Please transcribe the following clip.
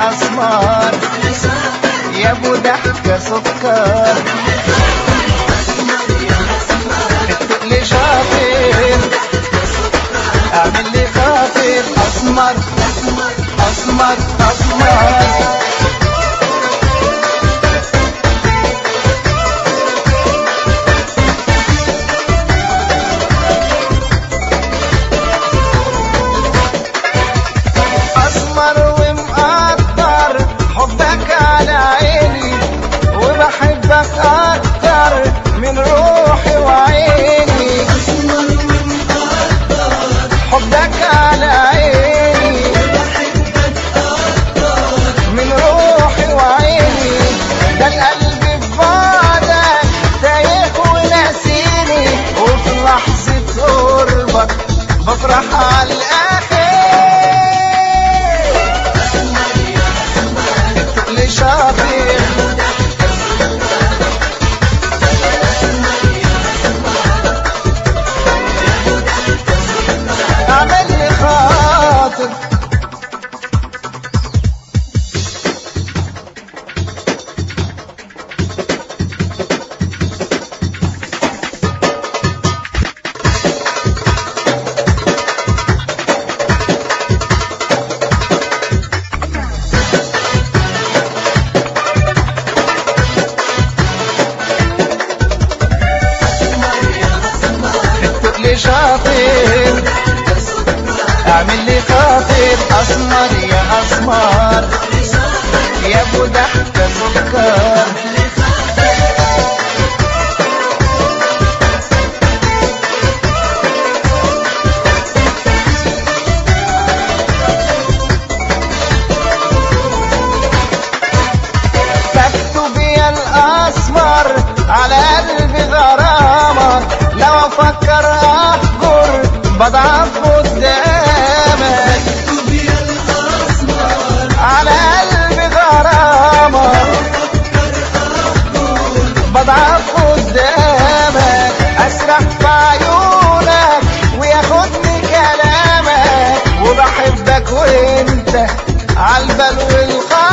اسمر يا ابو ضحكة سكر التقل شاطر اعمل لي خاطر اسمر اسمر اسمر اسمر ومقدر حبك على عيني وبحبك اكتر من روحي وعيني حبك على عيني من روحي وعيني ده القلب في بعدك تايه وناسيني وفي لحظة قربك بفرح على الآخر التقل شاطر اعمل لي خاطر التقل شاطر اعمل لي خاطر اسمر يا اسمر يا ابو ضحكة سكر تكتب يا الاسمر على قلبي غرامة لو افكر احجر بضعف قدامك على قلبي غرامة بضعف قدامك اسرح في عيونك وياخدني كلامك وبحبك وانت عالبال والخاطر